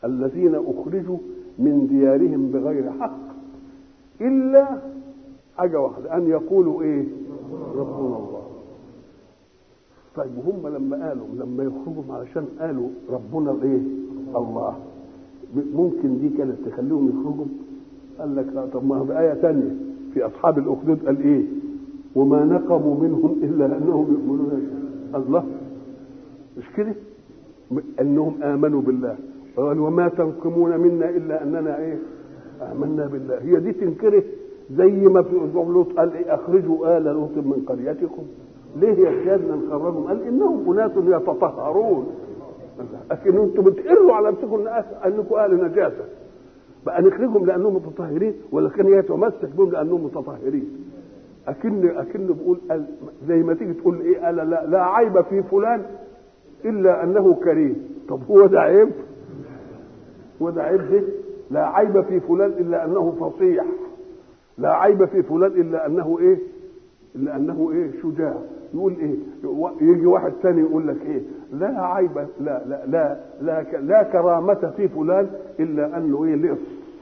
الذين اخرجوا من ديارهم بغير حق الا حاجه واحده ان يقولوا ايه ربنا الله طيب هم لما قالوا لما يخرجوا علشان قالوا ربنا الايه الله ممكن دي كانت تخليهم يخرجوا قال لك لا طب ما بآية تانية في أصحاب الأخدود قال إيه وما نقموا منهم إلا أنهم يؤمنون الله مش كده أنهم آمنوا بالله قال وما تنقمون منا إلا أننا إيه آمنا بالله هي دي تنكره زي ما في لوط قال إيه أخرجوا آل لوط من قريتكم ليه يا سيادنا نخرجهم قال إنهم أناس يتطهرون لكن انتم بتقروا على نفسكم انكم اهل نجاسه بقى نخرجهم لانهم متطهرين ولا كان يتمسك بهم لانهم متطهرين اكن اكن بقول زي ما تيجي تقول ايه قال لا, لا عيب في فلان الا انه كريم طب هو ده عيب هو ده عيب ده لا عيب في فلان الا انه فصيح لا عيب في فلان الا انه ايه الا انه ايه شجاع يقول ايه يجي واحد ثاني يقول لك ايه لا عيب لا لا لا لا, لا كرامة في فلان الا انه ايه لص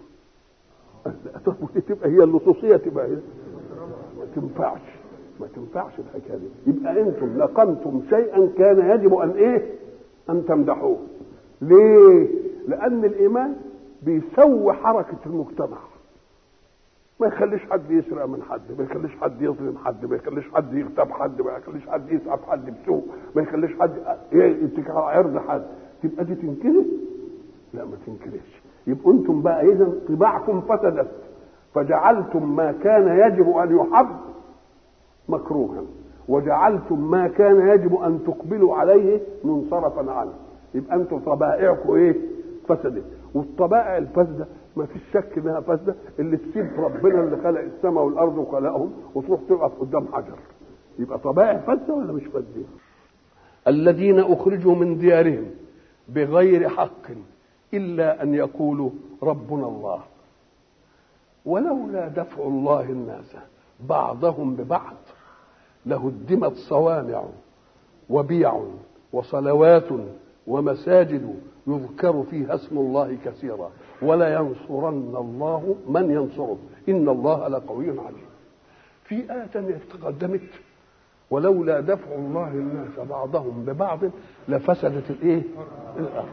طب تبقى هي اللصوصية تبقى هي ما تنفعش ما تنفعش الحكايه دي يبقى انتم لقمتم شيئا كان يجب ان ايه ان تمدحوه ليه لان الايمان بيسوي حركه المجتمع ما يخليش حد يسرق من حد ما يخليش حد يظلم حد ما يخليش حد يغتاب حد ما يخليش حد يسعف حد بسوء ما يخليش حد يتكل على عرض حد تبقى دي تنكره لا ما تنكرش يبقى انتم بقى اذا طباعكم فسدت فجعلتم ما كان يجب ان يحب مكروها وجعلتم ما كان يجب ان تقبلوا عليه منصرفا عنه يبقى انتم طبائعكم ايه فسدت والطبائع الفاسده ما فيش شك انها فاسده اللي تسيب ربنا اللي خلق السماء والارض وخلقهم وتروح تقف قدام حجر يبقى طبائع فاسده ولا مش فاسده الذين اخرجوا من ديارهم بغير حق الا ان يقولوا ربنا الله ولولا دفع الله الناس بعضهم ببعض لهدمت صوامع وبيع وصلوات ومساجد يذكر فيها اسم الله كثيرا ولا ينصرن الله من ينصره ان الله لقوي عزيز في آية تانية تقدمت ولولا دفع الله الناس بعضهم ببعض لفسدت الايه؟ الارض.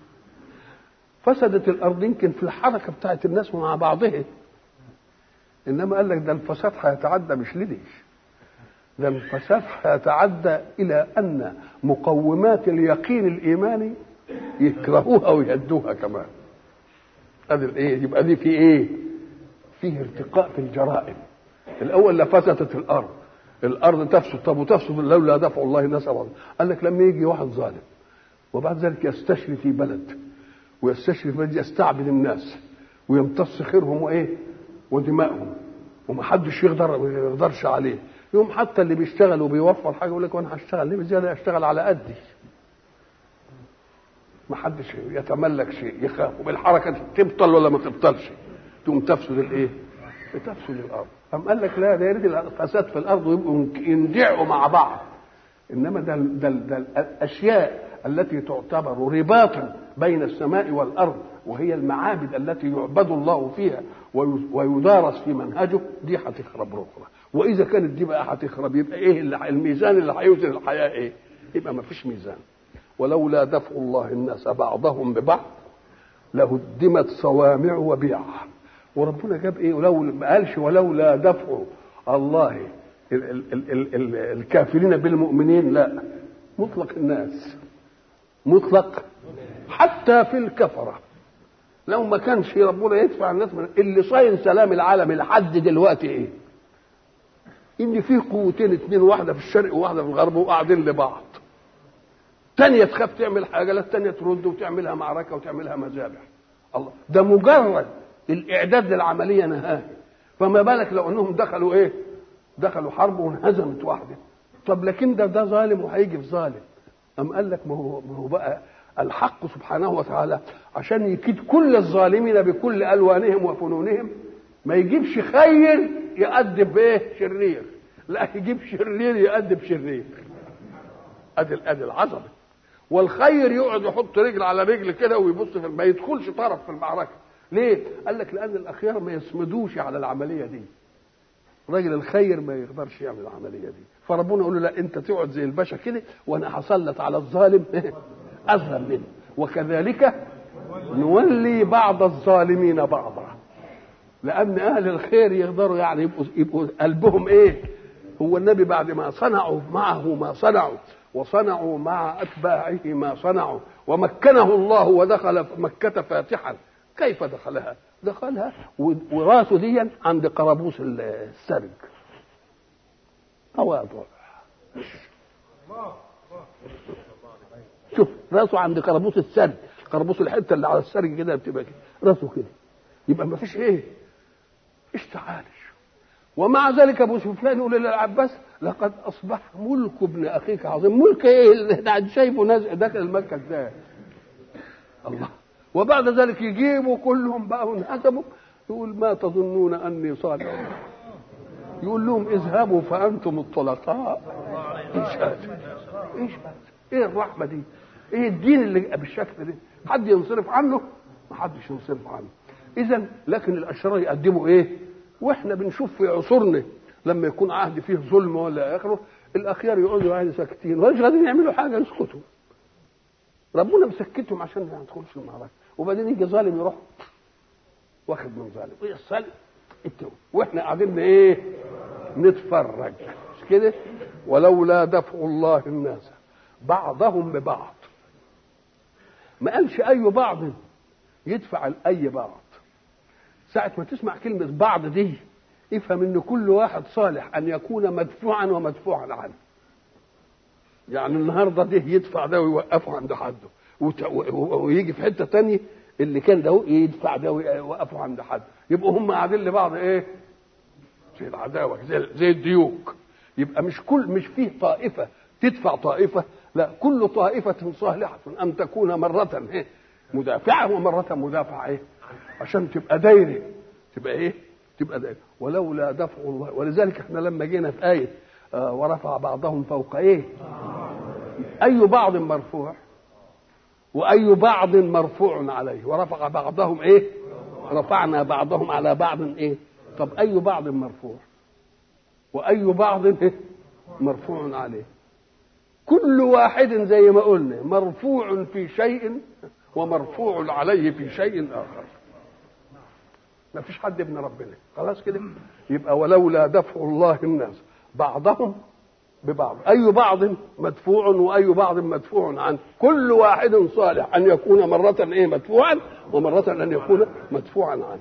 فسدت الارض يمكن في الحركه بتاعت الناس مع بعضها. انما قال لك ده الفساد هيتعدى مش لديش. ده الفساد هيتعدى الى ان مقومات اليقين الايماني يكرهوها ويهدوها كمان. ادي الايه؟ يبقى دي في ايه؟ فيه ارتقاء في الجرائم. الاول لفسدت الارض. الارض تفسد طب وتفسد لولا دفع الله الناس بعض قال لك لما يجي واحد ظالم وبعد ذلك يستشري في بلد ويستشري في بلد يستعبد الناس ويمتص خيرهم وايه ودمائهم ومحدش يقدر ما يقدرش عليه يوم حتى اللي بيشتغل وبيوفر حاجه يقول لك وانا هشتغل ليه بزياده اشتغل على قدي ما حدش يتملك شيء يخاف وبالحركه تبطل ولا ما تبطلش تقوم تفسد الايه؟ تفسد الارض أم قال لك لا ده يريد الفساد في الارض ويبقوا يندعوا مع بعض انما ده ده, ده الاشياء التي تعتبر رباطا بين السماء والارض وهي المعابد التي يعبد الله فيها ويدارس في منهجه دي هتخرب ركبه واذا كانت دي بقى هتخرب يبقى ايه الميزان اللي هيوزن الحياه ايه؟ يبقى ما فيش ميزان ولولا دفع الله الناس بعضهم ببعض لهدمت صوامع وبيع وربنا جاب ايه ولو ما قالش ولولا دفع الله ال ال ال ال ال الكافرين بالمؤمنين لا مطلق الناس مطلق حتى في الكفره لو ما كانش ربنا يدفع الناس من اللي صاين سلام العالم لحد دلوقتي ايه ان في قوتين اتنين واحده في الشرق وواحده في الغرب وقاعدين لبعض تانية تخاف تعمل حاجه لا التانية ترد وتعملها معركه وتعملها مذابح الله ده مجرد الاعداد للعمليه نهائي فما بالك لو انهم دخلوا ايه دخلوا حرب وانهزمت واحده طب لكن ده ده ظالم وهيجي في ظالم ام قال لك ما هو ما هو بقى الحق سبحانه وتعالى عشان يكيد كل الظالمين بكل الوانهم وفنونهم ما يجيبش خير يأدب بايه شرير لا يجيب شرير يأدب شرير ادي ادي العظمه والخير يقعد يحط رجل على رجل كده ويبص في ما يدخلش طرف في المعركه ليه؟ قال لك لان الاخيار ما يصمدوش على العمليه دي راجل الخير ما يقدرش يعمل العمليه دي فربنا يقول له لا انت تقعد زي الباشا كده وانا هسلط على الظالم اظلم منه وكذلك نولي بعض الظالمين بعضا لان اهل الخير يقدروا يعني يبقوا, يبقوا قلبهم ايه هو النبي بعد ما صنعوا معه ما صنعوا وصنعوا مع اتباعه ما صنعوا ومكنه الله ودخل مكه فاتحا كيف دخلها دخلها وراسه دي عند قرابوس السرج تواضع شوف راسه عند قرابوس السرج قرابوس الحته اللي على السرج كده بتبقى كده راسه كده يبقى ما فيش ايه اشتعالش ومع ذلك ابو سفيان يقول للعباس لقد اصبح ملك ابن اخيك عظيم ملك ايه اللي شايفه نازل داخل المكه ازاي الله وبعد ذلك يجيبوا كلهم بقى وانهزموا يقول ما تظنون اني صالح يقول لهم اذهبوا فانتم الطلقاء ايش هذا ايش هذا ايه الرحمه دي ايه الدين اللي بالشكل ده حد ينصرف عنه ما حدش ينصرف عنه اذا لكن الاشرار يقدموا ايه واحنا بنشوف في عصورنا لما يكون عهد فيه ظلم ولا اخره الاخيار يقعدوا عادي ساكتين ولا قادرين يعملوا حاجه يسكتوا ربنا مسكتهم عشان ما يدخلش المعركه وبعدين يجي ظالم يروح واخد من ظالم ايه الظالم واحنا قاعدين ايه نتفرج مش كده ولولا دفع الله الناس بعضهم ببعض ما قالش اي بعض يدفع اي بعض ساعة ما تسمع كلمة بعض دي افهم ان كل واحد صالح ان يكون مدفوعا ومدفوعا عنه يعني النهارده ده يدفع ده ويوقفه عند حده ويجي في حته تانية اللي كان ده يدفع ده ويوقفه عند حد يبقوا هم قاعدين لبعض ايه زي العداوه زي, زي الديوك يبقى مش كل مش فيه طائفه تدفع طائفه لا كل طائفه صالحه ان تكون مره إيه؟ مدافعه ومره مدافعه ايه عشان تبقى دايره تبقى ايه تبقى دايره ولولا دفع الله ولذلك احنا لما جينا في ايه آه ورفع بعضهم فوق ايه اي بعض مرفوع واي بعض مرفوع عليه ورفع بعضهم ايه رفعنا بعضهم على بعض ايه طب اي بعض مرفوع واي بعض إيه؟ مرفوع عليه كل واحد زي ما قلنا مرفوع في شيء ومرفوع عليه في شيء اخر ما فيش حد ابن ربنا خلاص كده يبقى ولولا دفع الله الناس بعضهم ببعض أي بعض مدفوع وأي بعض مدفوع عنه كل واحد صالح أن يكون مرة إيه مدفوعا ومرة أن يكون مدفوعا عنه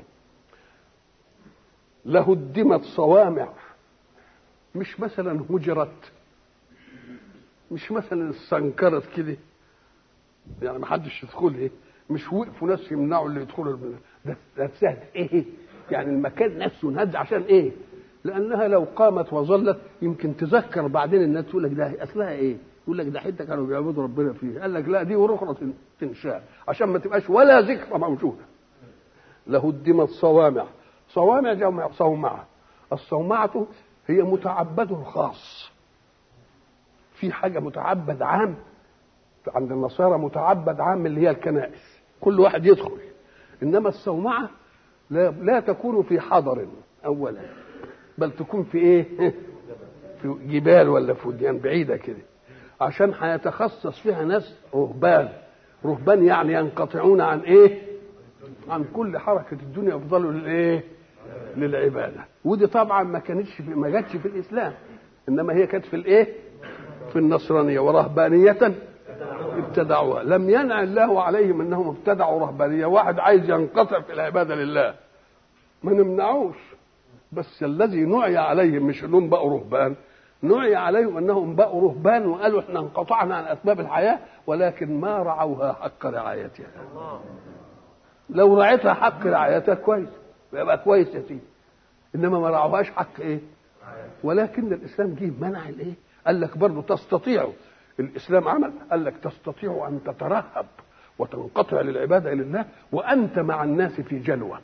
لهدمت صوامع مش مثلا هجرت مش مثلا استنكرت كده يعني ما حدش يدخل مش وقفوا ناس يمنعوا اللي يدخلوا ده ده سهل ايه يعني المكان نفسه نهد عشان ايه لانها لو قامت وظلت يمكن تذكر بعدين الناس تقول لك ده اصلها ايه يقول لك ده حته كانوا بيعبدوا ربنا فيه قال لك لا دي اخرى تنشاء عشان ما تبقاش ولا ذكرى موجوده لهدمت صوامع صوامع جمع صومعه الصومعه هي متعبد خاص في حاجه متعبد عام عند النصارى متعبد عام اللي هي الكنائس كل واحد يدخل انما الصومعه لا, لا تكون في حضر اولا بل تكون في ايه في جبال ولا في وديان بعيده كده عشان هيتخصص فيها ناس رهبان رهبان يعني ينقطعون عن ايه عن كل حركه الدنيا يفضلوا للايه للعباده ودي طبعا ما كانتش في ما جاتش في الاسلام انما هي كانت في الايه في النصرانيه ورهبانيه ابتدعوها لم ينع الله عليهم انهم ابتدعوا رهبانيه واحد عايز ينقطع في العباده لله ما نمنعوش بس الذي نعي عليهم مش انهم بقوا رهبان نعي عليهم انهم بقوا رهبان وقالوا احنا انقطعنا عن اسباب الحياه ولكن ما رعوها حق رعايتها لو رعيتها حق رعايتها كويس يبقى كويس يا سيدي انما ما رعوهاش حق ايه ولكن الاسلام جه منع الايه قال لك برضه تستطيع الاسلام عمل قال لك تستطيع ان تترهب وتنقطع للعباده لله وانت مع الناس في جلوه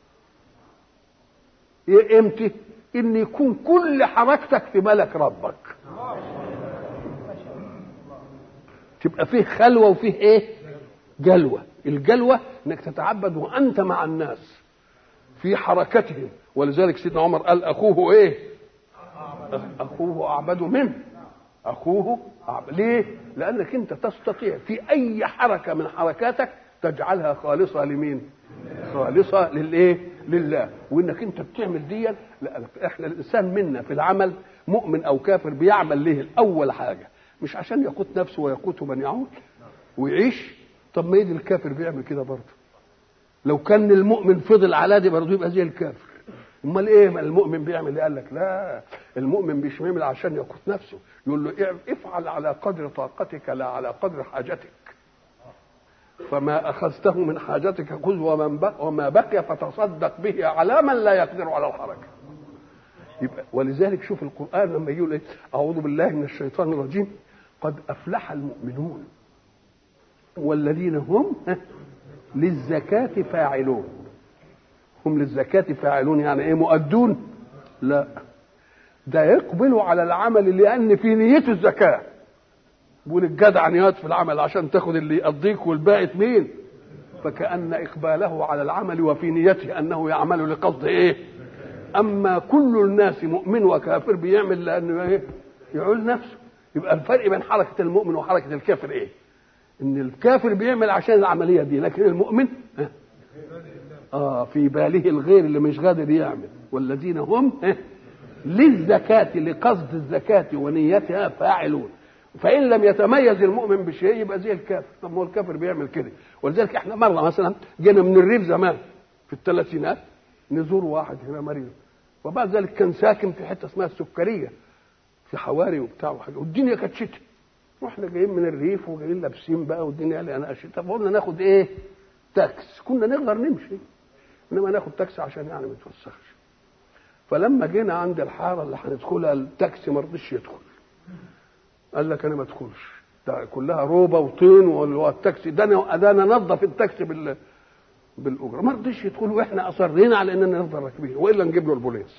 ايه امتى ان يكون كل حركتك في ملك ربك تبقى فيه خلوه وفيه ايه جلوه الجلوه انك تتعبد وانت مع الناس في حركتهم ولذلك سيدنا عمر قال اخوه ايه اخوه اعبد منه اخوه أعبد. ليه لانك انت تستطيع في اي حركه من حركاتك تجعلها خالصه لمين خالصه للايه لله وانك انت بتعمل دي لا احنا الانسان منا في العمل مؤمن او كافر بيعمل ليه الاول حاجه مش عشان يقوت نفسه ويقوت من يعود ويعيش طب ما يجي الكافر بيعمل كده برضه لو كان المؤمن فضل على دي برضه يبقى زي الكافر امال ايه ما المؤمن بيعمل ايه قال لك لا المؤمن مش بيعمل عشان يقوت نفسه يقول له افعل على قدر طاقتك لا على قدر حاجتك فما اخذته من حاجتك خذ ومن بقى وما بقي فتصدق به على من لا يقدر على الحركه يبقى ولذلك شوف القران لما يقول ايه اعوذ بالله من الشيطان الرجيم قد افلح المؤمنون والذين هم للزكاه فاعلون هم للزكاه فاعلون يعني ايه مؤدون لا ده يقبلوا على العمل لان في نيته الزكاه بيقول الجدع نيات في العمل عشان تاخد اللي يقضيك والباقي مين فكأن إقباله على العمل وفي نيته أنه يعمل لقصد إيه أما كل الناس مؤمن وكافر بيعمل لأنه إيه يعول نفسه يبقى الفرق بين حركة المؤمن وحركة الكافر إيه إن الكافر بيعمل عشان العملية دي لكن المؤمن آه في باله الغير اللي مش قادر يعمل والذين هم للزكاة لقصد الزكاة ونيتها فاعلون فان لم يتميز المؤمن بشيء يبقى زي الكافر طب ما هو الكافر بيعمل كده ولذلك احنا مره مثلا جينا من الريف زمان في الثلاثينات نزور واحد هنا مريض وبعد ذلك كان ساكن في حته اسمها السكريه في حواري وبتاع وحاجه والدنيا كانت شتاء واحنا جايين من الريف وجايين لابسين بقى والدنيا قال شتاء فقلنا ناخد ايه تاكس كنا نقدر نمشي انما ناخد تاكسي عشان يعني ما نتوسخش فلما جينا عند الحاره اللي هندخلها التاكسي ما رضيش يدخل قال لك انا ما ادخلش ده كلها روبه وطين والتاكسي ده انا ده انا نظف التاكسي بال بالاجره ما رضيش يدخل واحنا اصرينا على اننا نفضل راكبين والا نجيب له البوليس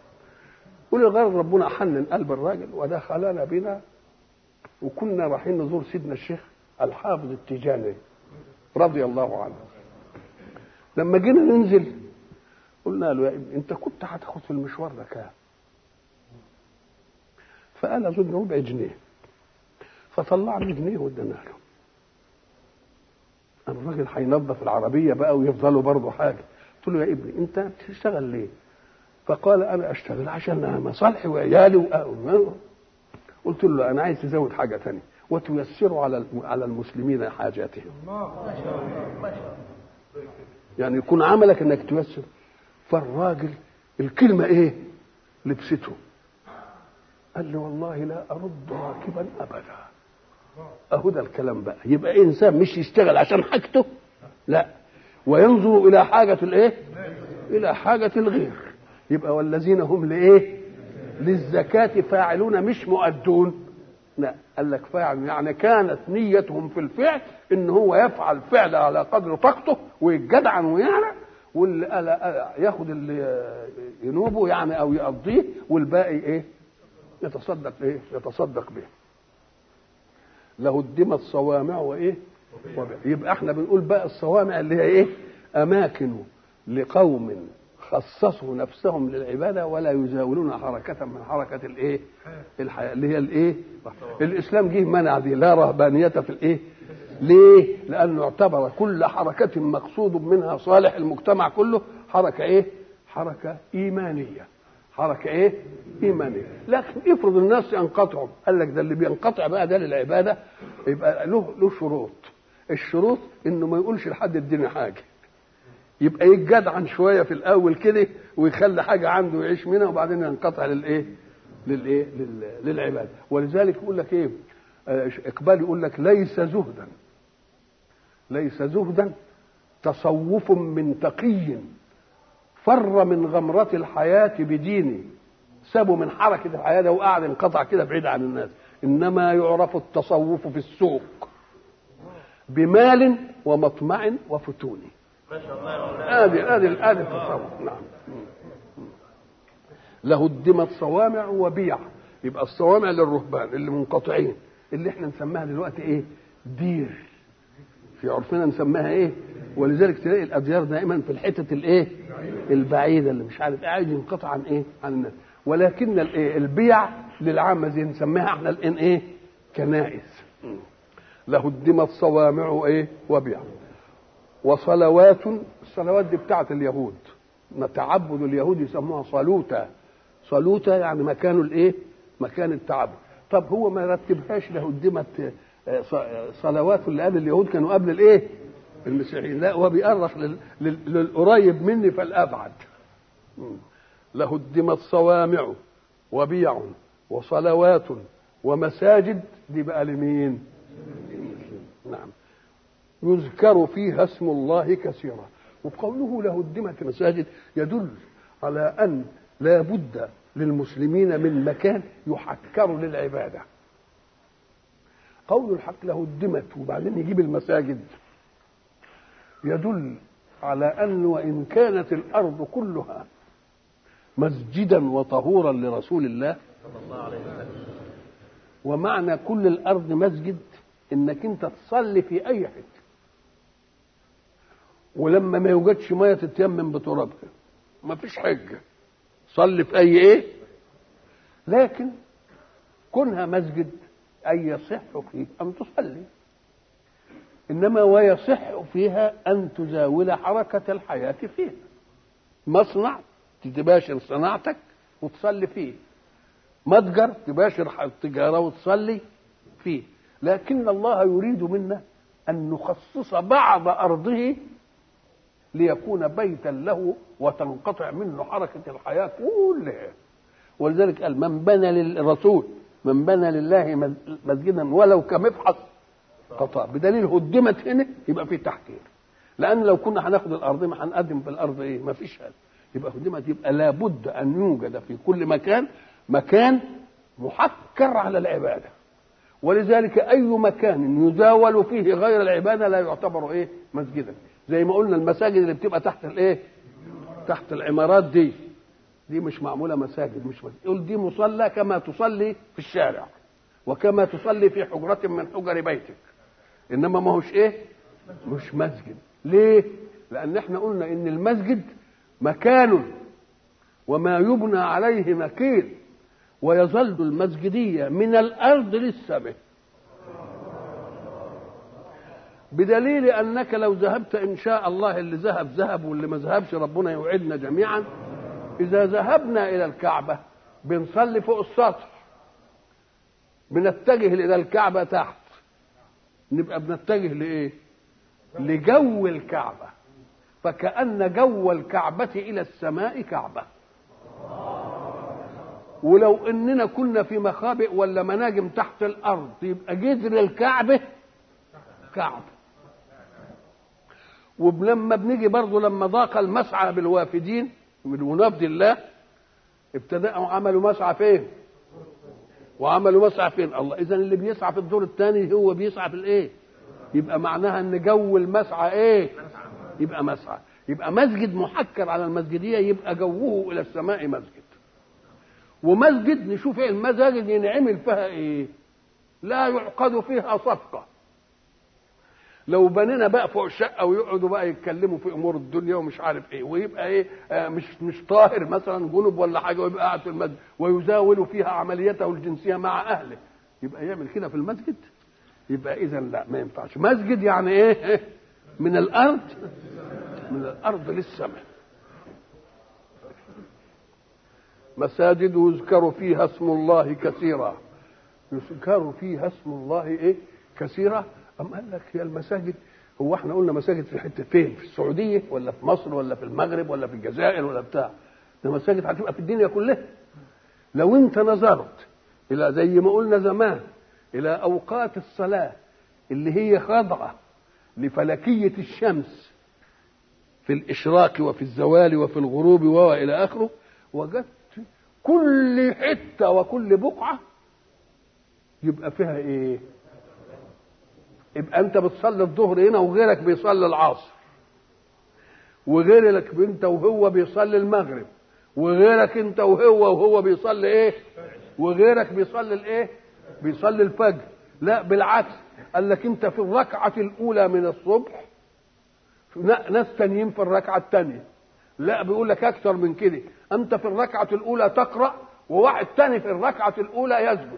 ولغايه ربنا حنن قلب الراجل ودخلنا بنا وكنا رايحين نزور سيدنا الشيخ الحافظ التيجاني رضي الله عنه لما جينا ننزل قلنا له يا ابني انت كنت هتاخد في المشوار ده كام فقال اظن ربع جنيه فطلعنا جنيه وادينا له الراجل هينظف العربية بقى ويفضلوا برضه حاجة قلت له يا ابني انت بتشتغل ليه فقال انا اشتغل عشان مصالحي وعيالي و... قلت له انا عايز تزود حاجة تانية وتيسروا على على المسلمين حاجاتهم يعني يكون عملك انك تيسر فالراجل الكلمة ايه لبسته قال لي والله لا ارد راكبا ابدا اهو ده الكلام بقى يبقى انسان مش يشتغل عشان حاجته لا وينظر الى حاجه الايه الى حاجه الغير يبقى والذين هم لايه للزكاه فاعلون مش مؤدون لا قال لك فاعل يعني كانت نيتهم في الفعل ان هو يفعل فعل على قدر طاقته ويتجدعن ويعرق واللي ياخد اللي ينوبه يعني او يقضيه والباقي ايه يتصدق ايه يتصدق به لهدمت صوامع وايه وبيع. يبقى احنا بنقول بقى الصوامع اللي هي ايه اماكن لقوم خصصوا نفسهم للعباده ولا يزاولون حركه من حركه الايه الحياه اللي هي الايه الاسلام جه منع دي لا رهبانيه في الايه ليه لانه اعتبر كل حركه مقصود منها صالح المجتمع كله حركه ايه حركه ايمانيه حركه ايه ايمانيه لكن افرض الناس ينقطعوا قال لك ده اللي بينقطع بقى ده للعباده يبقى له له شروط الشروط انه ما يقولش لحد اديني حاجه يبقى يتجدعن شويه في الاول كده ويخلي حاجه عنده يعيش منها وبعدين ينقطع للايه للايه للعباده ولذلك يقول لك ايه اقبال يقول لك ليس زهدا ليس زهدا تصوف من تقي فر من غمرة الحياة بدينه سابه من حركة الحياة ده وقعد انقطع كده بعيد عن الناس إنما يعرف التصوف في السوق بمال ومطمع وفتون هذه هذه هذه التصوف نعم لهدمت صوامع وبيع يبقى الصوامع للرهبان اللي منقطعين اللي احنا نسميها دلوقتي ايه دير في عرفنا نسميها ايه ولذلك تلاقي الاديار دائما في الحتة الايه البعيده اللي مش عارف قاعد ينقطع عن ايه عن الناس ولكن الايه البيع للعامه زي نسميها احنا الان ايه كنائس لهدمت صوامع ايه وبيع وصلوات الصلوات دي بتاعت اليهود تعبد اليهود يسموها صلوتا صلوتا يعني مكان الايه مكان التعبد طب هو ما رتبهاش لهدمت صلوات اللي قبل اليهود كانوا قبل الايه المسيحيين لا هو بيأرخ للقريب مني فالابعد لهدمت صوامع وبيع وصلوات ومساجد دي بقى لمين نعم يذكر فيها اسم الله كثيرا وقوله لهدمت مساجد يدل على ان لا بد للمسلمين من مكان يحكر للعباده قول الحق لهدمت وبعدين يجيب المساجد يدل على ان وان كانت الارض كلها مسجدا وطهورا لرسول الله صلى الله عليه وسلم ومعنى كل الارض مسجد انك انت تصلي في اي حته ولما ما يوجدش ميه تتيمم بترابها ما فيش حجه صلي في اي ايه لكن كونها مسجد اي يصح فيه ان تصلي انما ويصح فيها ان تزاول حركه الحياه فيها مصنع تباشر صناعتك وتصلي فيه متجر تباشر التجاره وتصلي فيه لكن الله يريد منا ان نخصص بعض ارضه ليكون بيتا له وتنقطع منه حركه الحياه كلها ولذلك قال من بنى للرسول من بنى لله مسجدا ولو كمفحص قطع بدليل هدمت هنا يبقى في تحكير لان لو كنا هناخد الارض ما هنقدم في الارض ايه ما فيش هذا يبقى هدمت يبقى لابد ان يوجد في كل مكان مكان محكر على العباده ولذلك اي مكان يزاول فيه غير العباده لا يعتبر ايه مسجدا زي ما قلنا المساجد اللي بتبقى تحت الايه تحت العمارات دي دي مش معموله مساجد مش مسجد يقول دي مصلى كما تصلي في الشارع وكما تصلي في حجرة من حجر بيتك انما ما هوش ايه مش مسجد ليه لان احنا قلنا ان المسجد مكان وما يبنى عليه مكين ويظل المسجدية من الأرض للسماء بدليل أنك لو ذهبت إن شاء الله اللي ذهب ذهب واللي ما ذهبش ربنا يوعدنا جميعا إذا ذهبنا إلى الكعبة بنصلي فوق السطح بنتجه إلى الكعبة تحت نبقى بنتجه لإيه؟ لجو الكعبة فكأن جو الكعبة إلى السماء كعبة ولو اننا كنا في مخابئ ولا مناجم تحت الارض يبقى جذر الكعبه كعبه ولما بنيجي برضه لما ضاق المسعى بالوافدين من ونفد الله ابتدأوا عملوا مسعى فين؟ وعملوا مسعى فين؟ الله اذا اللي بيسعى في الدور الثاني هو بيسعى في الايه؟ يبقى معناها ان جو المسعى ايه؟ يبقى مسعى يبقى مسجد محكر على المسجديه يبقى جوه الى السماء مسجد ومسجد نشوف ايه المساجد ينعمل فيها ايه لا يعقد فيها صفقه لو بنينا بقى فوق الشقه ويقعدوا بقى يتكلموا في امور الدنيا ومش عارف ايه ويبقى ايه آه مش مش طاهر مثلا جنب ولا حاجه ويبقى قاعد في المسجد ويزاول فيها عمليته الجنسيه مع اهله يبقى يعمل كده في المسجد يبقى اذا لا ما ينفعش مسجد يعني ايه من الارض من الارض للسماء مساجد يذكر فيها اسم الله كثيرا يذكر فيها اسم الله ايه كثيرا أم قال لك هي المساجد هو احنا قلنا مساجد في حته فين في السعوديه ولا في مصر ولا في المغرب ولا في الجزائر ولا بتاع ده مساجد هتبقى في الدنيا كلها لو انت نظرت الى زي ما قلنا زمان الى اوقات الصلاه اللي هي خاضعه لفلكيه الشمس في الاشراق وفي الزوال وفي الغروب والى اخره وجدت كل حته وكل بقعه يبقى فيها ايه يبقى انت بتصلي الظهر هنا وغيرك بيصلي العصر وغيرك انت وهو بيصلي المغرب وغيرك انت وهو وهو بيصلي ايه وغيرك بيصلي الايه بيصلي الفجر لا بالعكس قال لك انت في الركعه الاولى من الصبح ناس تانيين في الركعه الثانيه لا بيقول لك اكثر من كده انت في الركعه الاولى تقرا وواحد تاني في الركعه الاولى يسجد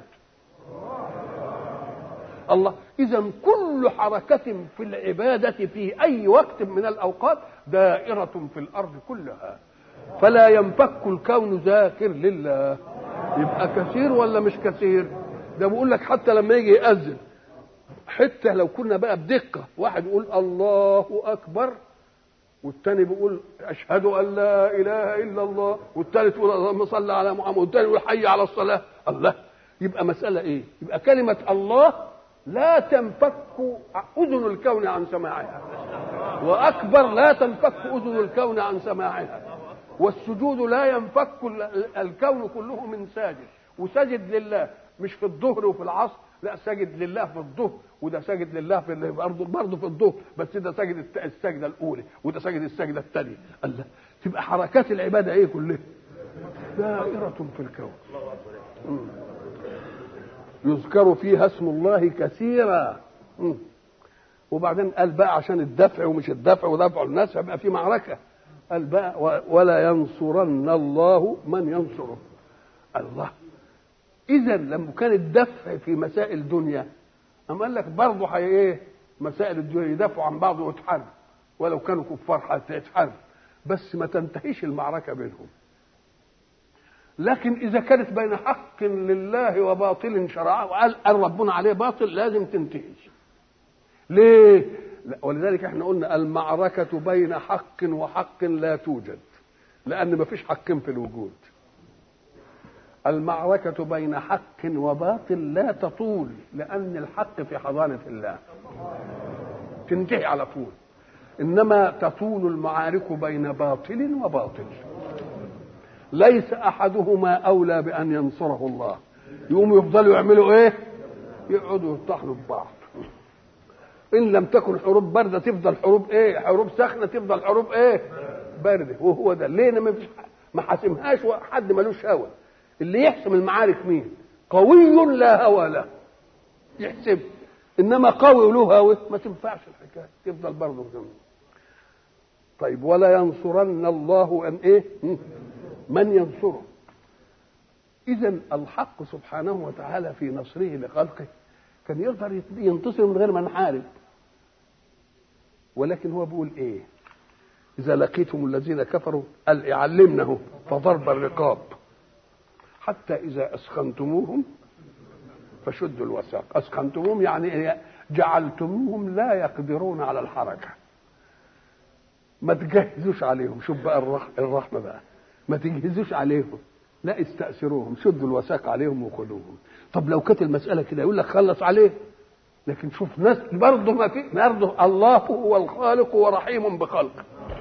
الله اذا كل حركه في العباده في اي وقت من الاوقات دائره في الارض كلها فلا ينفك الكون ذاكر لله يبقى كثير ولا مش كثير ده بقول لك حتى لما يجي يأذن حتى لو كنا بقى بدقة واحد يقول الله أكبر والتاني بيقول أشهد أن لا إله إلا الله والتالت يقول اللهم صل على محمد والتاني يقول حي على الصلاة الله يبقى مسألة إيه؟ يبقى كلمة الله لا تنفك أذن الكون عن سماعها وأكبر لا تنفك أذن الكون عن سماعها والسجود لا ينفك الكون كله من ساجد وسجد لله مش في الظهر وفي العصر لا ساجد لله في الظهر وده ساجد لله في برضه برضه في الظهر بس ده ساجد السجده الاولى وده ساجد السجده الثانيه الله تبقى حركات العباده ايه كلها دائره في الكون يذكر فيها اسم الله كثيرا وبعدين قال بقى عشان الدفع ومش الدفع ودفع الناس هيبقى في معركه قال بقى ولا ينصرن الله من ينصره الله اذا لما كان الدفع في مسائل الدنيا اما قال لك برضه هي ايه مسائل الدنيا يدافعوا عن بعض ويتحارب ولو كانوا كفار هيتحارب بس ما تنتهيش المعركه بينهم لكن اذا كانت بين حق لله وباطل شرعه وقال قال ربنا عليه باطل لازم تنتهي ليه ولذلك احنا قلنا المعركة بين حق وحق لا توجد لأن ما فيش حقين في الوجود المعركة بين حق وباطل لا تطول لأن الحق في حضانة الله تنتهي على طول إنما تطول المعارك بين باطل وباطل ليس أحدهما أولى بأن ينصره الله يقوموا يفضلوا يعملوا إيه؟ يقعدوا يطحنوا ببعض ان لم تكن حروب بارده تفضل حروب ايه حروب ساخنه تفضل حروب ايه بارده وهو ده ليه ما فيش ما حاسمهاش حد ملوش هوى اللي يحسم المعارك مين قوي لا هوى له يحسب انما قوي له هوى ما تنفعش الحكايه تفضل برضه طيب ولا ينصرن الله ان ايه من ينصره اذا الحق سبحانه وتعالى في نصره لخلقه كان يقدر ينتصر من غير ما نحارب ولكن هو بيقول ايه اذا لقيتم الذين كفروا قال يعلمنه فضرب الرقاب حتى اذا اسخنتموهم فشدوا الوثاق اسخنتموهم يعني جعلتموهم لا يقدرون على الحركه ما تجهزوش عليهم شوف بقى الرحمه بقى ما تجهزوش عليهم لا استأثروهم شدوا الوثاق عليهم وخذوهم طب لو كانت المسألة كده يقول لك خلص عليه لكن شوف ناس برضه ما في برضه الله هو الخالق ورحيم بخلقه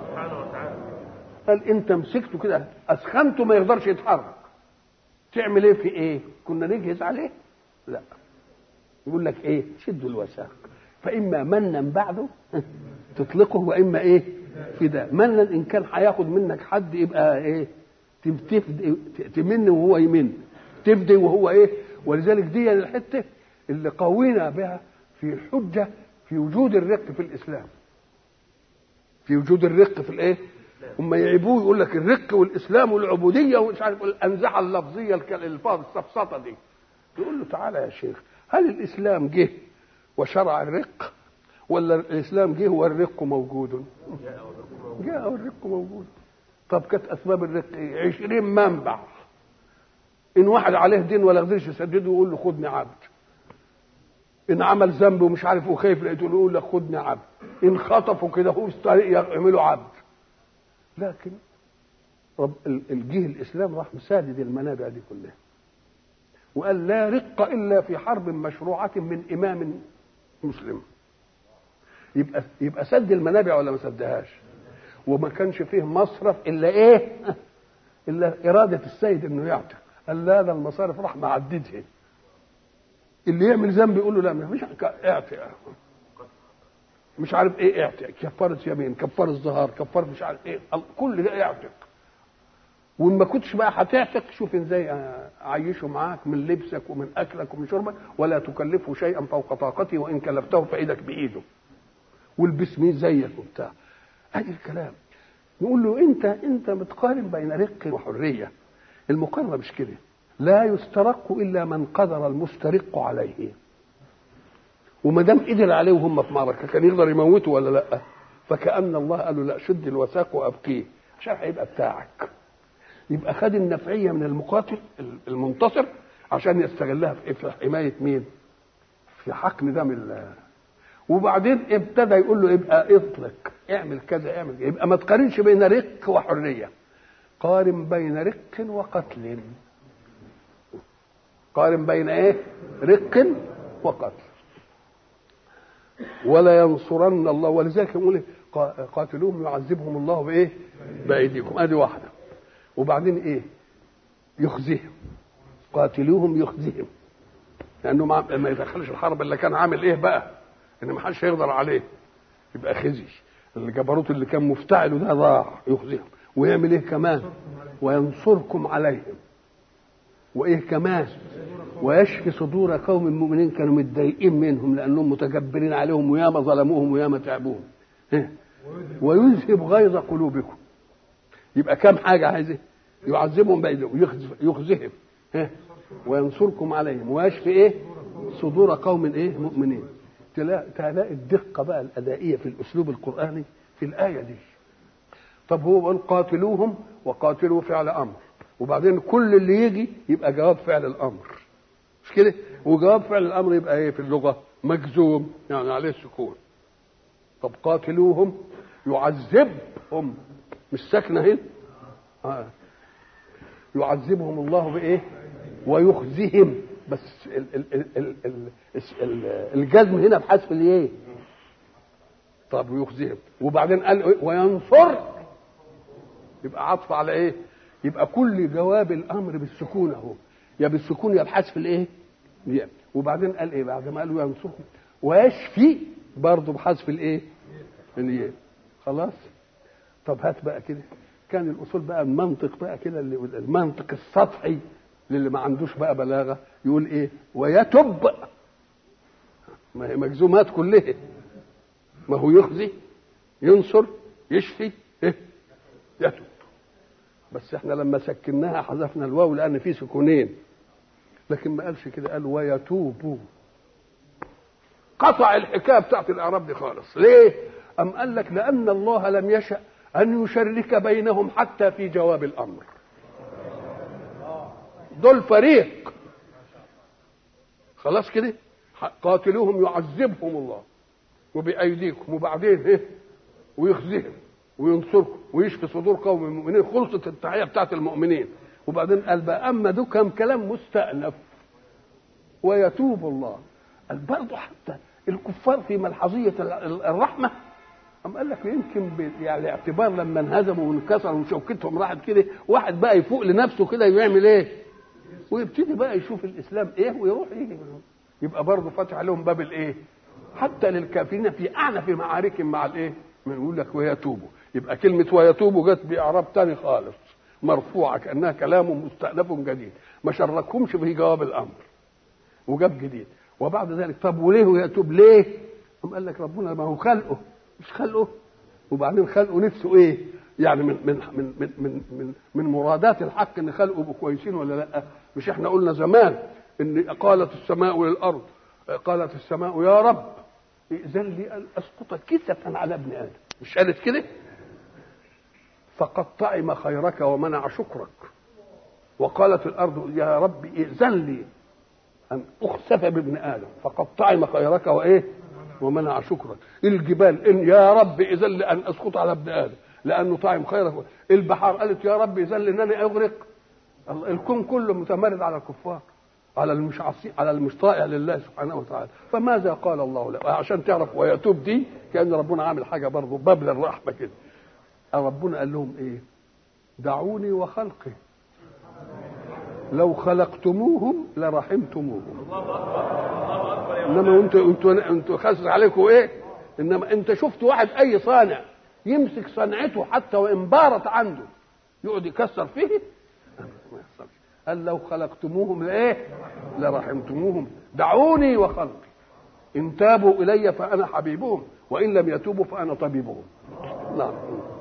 قال انت مسكته كده اسخنته ما يقدرش يتحرك تعمل ايه في ايه كنا نجهز عليه لا يقول لك ايه شدوا الوثاق فاما منا بعده تطلقه واما ايه فداء منا ان كان هياخد منك حد يبقى ايه تمن وهو يمن تفدي وهو ايه ولذلك دي الحته اللي قوينا بها في حجه في وجود الرق في الاسلام في وجود الرق في الايه هم يعيبوه يقول لك الرق والاسلام والعبوديه ومش عارف الانزعه اللفظيه الالفاظ السفسطه دي يقول له تعالى يا شيخ هل الاسلام جه وشرع الرق ولا الاسلام جه والرق موجود جاء والرق موجود طب كانت اسباب الرق ايه 20 منبع ان واحد عليه دين ولا قدرش يسدده يقول له خدني عبد ان عمل ذنب ومش عارف وخايف لقيته يقول لك خدني عبد ان خطفوا كده هو في الطريق يعملوا عبد لكن رب الجه الاسلام راح مسادد المنابع دي كلها وقال لا رق الا في حرب مشروعه من امام مسلم يبقى يبقى سد المنابع ولا ما سدهاش وما كانش فيه مصرف الا ايه الا اراده السيد انه يعتق قال لا ده المصارف راح معددها اللي يعمل ذنب يقول له لا مش اعتق مش عارف ايه اعتق كفاره يمين كفاره ظهار كفاره مش عارف ايه كل ده اعتق وإن ما كنتش بقى هتعتق شوف ازاي اعيشه معاك من لبسك ومن اكلك ومن شربك ولا تكلفه شيئا فوق طاقته وان كلفته فايدك بايده والبس مين زيك وبتاع ادي الكلام نقول له انت انت بتقارن بين رق وحريه المقارنه مش كده لا يسترق الا من قدر المسترق عليه وما دام قدر عليه وهم في معركه كان يقدر يموته ولا لا فكان الله قال له لا شد الوثاق وابقيه عشان هيبقى بتاعك يبقى خد النفعيه من المقاتل المنتصر عشان يستغلها في حمايه مين؟ في حقن دم الله وبعدين ابتدى يقول له يبقى اطلق اعمل كذا اعمل كذا. يبقى ما تقارنش بين رق وحريه قارن بين رق وقتل قارن بين ايه رق وقتل ولا ينصرن الله ولذلك يقول قاتلوهم يعذبهم الله بايه بايديكم ادي واحده وبعدين ايه يخزيهم قاتلوهم يخزيهم لانه ما يدخلش الحرب اللي كان عامل ايه بقى ان ما حدش هيقدر عليه يبقى خزي الجبروت اللي كان مفتعله ده ضاع يخزيهم ويعمل ايه كمان وينصركم عليهم وايه كمان ويشفي صدور قوم مؤمنين كانوا متضايقين منهم لانهم متجبرين عليهم وياما ظلموهم وياما تعبوهم ويذهب غيظ قلوبكم يبقى كم حاجه عايزه يعذبهم بينهم يخزهم وينصركم عليهم ويشفي ايه صدور قوم ايه مؤمنين تلاقي الدقه بقى الادائيه في الاسلوب القراني في الايه دي طب هو بيقول قاتلوهم وقاتلوا فعل امر وبعدين كل اللي يجي يبقى جواب فعل الامر مش كده وجواب فعل الامر يبقى ايه في اللغه مجزوم يعني عليه سكون طب قاتلوهم يعذبهم مش ساكنه هنا آه. يعذبهم الله بايه ويخزيهم بس ال ال ال ال ال ال الجزم هنا بحذف الايه طب ويخزيهم وبعدين قال وينصر يبقى عطف على ايه يبقى كل جواب الامر بالسكون اهو يا بالسكون يا بحذف الايه وبعدين قال ايه بعد ما قال وينصركم ويشفي برضه بحذف الايه الياء خلاص طب هات بقى كده كان الاصول بقى المنطق بقى كده اللي المنطق السطحي للي ما عندوش بقى بلاغه يقول ايه ويتب ما هي مجزومات كلها ما هو يخزي ينصر يشفي إيه؟ يتب بس احنا لما سكناها حذفنا الواو لان في سكونين لكن ما قالش كده قال ويتوب قطع الحكايه بتاعت الاعراب دي خالص ليه ام قال لك لان الله لم يشأ ان يشرك بينهم حتى في جواب الامر دول فريق خلاص كده قاتلوهم يعذبهم الله وبأيديكم وبعدين ايه ويخزيهم وينصركم ويشفي صدور قوم المؤمنين خلصت التحية بتاعت المؤمنين وبعدين قال بقى أما ده كم كلام مستأنف ويتوب الله قال برضه حتى الكفار في ملحظية الرحمة أم قال لك يمكن يعني اعتبار لما انهزموا وانكسروا وشوكتهم راحت كده واحد بقى يفوق لنفسه كده يعمل ايه؟ ويبتدي بقى يشوف الاسلام ايه ويروح يجي يبقى برضه فاتح لهم باب الايه؟ حتى للكافرين في اعنف معاركهم مع الايه؟ من يقول لك ويتوبوا يبقى كلمه ويتوبوا جت باعراب تاني خالص مرفوعه كانها كلام مستأنف جديد ما شركهمش في جواب الامر وجاب جديد وبعد ذلك طب وليه ويتوب ليه؟ قام قال لك ربنا ما هو خلقه مش خلقه وبعدين خلقه نفسه ايه؟ يعني من من من من من من, من مرادات الحق ان خلقه يبقوا كويسين ولا لا؟ مش احنا قلنا زمان ان قالت السماء للارض قالت السماء يا رب ائذن لي ان اسقط كسفا على ابن ادم مش قالت كده؟ فقد طعم خيرك ومنع شكرك وقالت الارض يا رب ائذن لي ان اخسف بابن ادم فقد طعم خيرك وايه؟ ومنع شكرك الجبال ان يا رب اذن لي ان اسقط على ابن ادم لانه طعم خيرك البحار قالت يا رب اذن لي انني اغرق الكون كله متمرد على الكفار على المش عصي على المش طائع لله سبحانه وتعالى فماذا قال الله له عشان تعرف ويتوب دي كان ربنا عامل حاجه برضه باب للرحمه كده ربنا قال لهم ايه دعوني وخلقي لو خلقتموهم لرحمتموهم انما انتوا انتوا انتوا خاسس عليكم ايه انما انت شفت واحد اي صانع يمسك صنعته حتى وان بارت عنده يقعد يكسر فيه ما يحصلش قال لو خلقتموهم لايه لرحمتموهم دعوني وخلقي ان تابوا الي فانا حبيبهم وان لم يتوبوا فانا طبيبهم نعم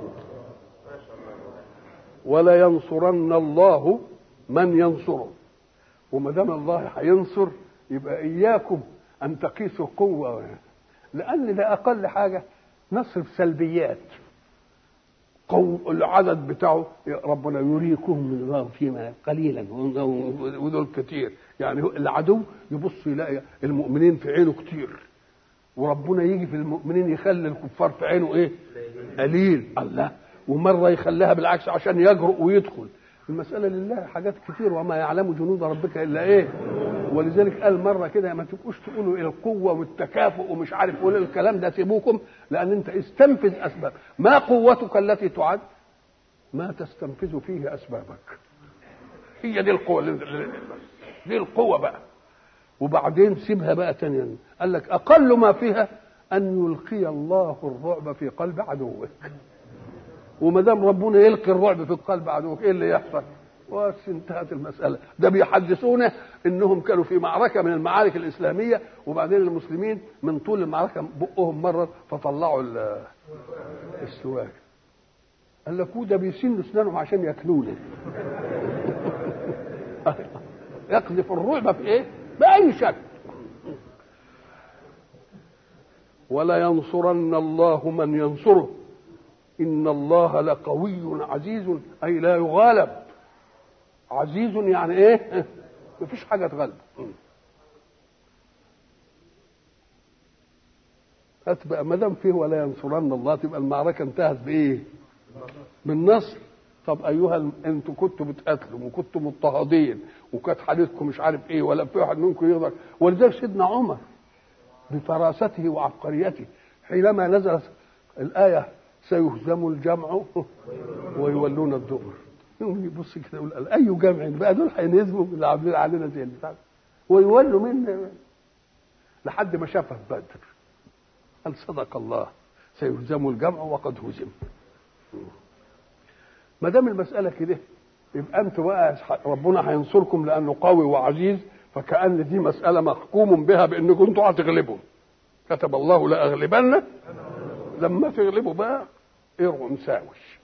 ولا ينصرن الله من ينصره وما دام الله هينصر يبقى اياكم ان تقيسوا قوه لان ده اقل حاجه نصر بسلبيات قو العدد بتاعه ربنا يريكم من الله فيما قليلا ودول كتير يعني العدو يبص يلاقي المؤمنين في عينه كتير وربنا يجي في المؤمنين يخلي الكفار في عينه ايه قليل الله ومره يخليها بالعكس عشان يجرؤ ويدخل المسألة لله حاجات كتير وما يعلم جنود ربك إلا إيه ولذلك قال مرة كده ما تبقوش تقولوا القوة والتكافؤ ومش عارف قول الكلام ده سيبوكم لأن أنت استنفذ أسباب ما قوتك التي تعد ما تستنفذ فيه أسبابك هي دي القوة دي القوة بقى وبعدين سيبها بقى تانيا قال لك أقل ما فيها أن يلقي الله الرعب في قلب عدوك وما دام ربنا يلقي الرعب في قلب عدوك ايه اللي يحصل؟ بس انتهت المساله ده بيحدثونا انهم كانوا في معركه من المعارك الاسلاميه وبعدين المسلمين من طول المعركه بقهم مرر فطلعوا السواك قال لك ده بيسنوا اسنانهم عشان ياكلونا يقذف الرعب في ايه؟ باي شكل ولا ينصرن الله من ينصره إن الله لقوي عزيز أي لا يغالب عزيز يعني إيه؟ مفيش حاجة تغلب هات بقى ما دام فيه ولا ينصرن الله تبقى المعركة انتهت بإيه؟ بالنصر طب أيها ال... أنتوا كنتوا بتقاتلوا وكنتوا مضطهدين وكانت حالتكم مش عارف إيه ولا في واحد منكم يقدر ولذلك سيدنا عمر بفراسته وعبقريته حينما نزلت الآية سيهزم الجمع ويولون الدبر يقوم يبص كده يقول اي جمع بقى دول هينهزموا اللي عاملين علينا زي البتاع ويولوا منا لحد ما شافها في بدر قال صدق الله سيهزم الجمع وقد هزم ما دام المساله كده يبقى انتوا بقى ربنا هينصركم لانه قوي وعزيز فكأن دي مسألة محكوم بها بأنكم انتوا هتغلبوا كتب الله لأغلبن لما تغلبوا بقى ارعوا مساوش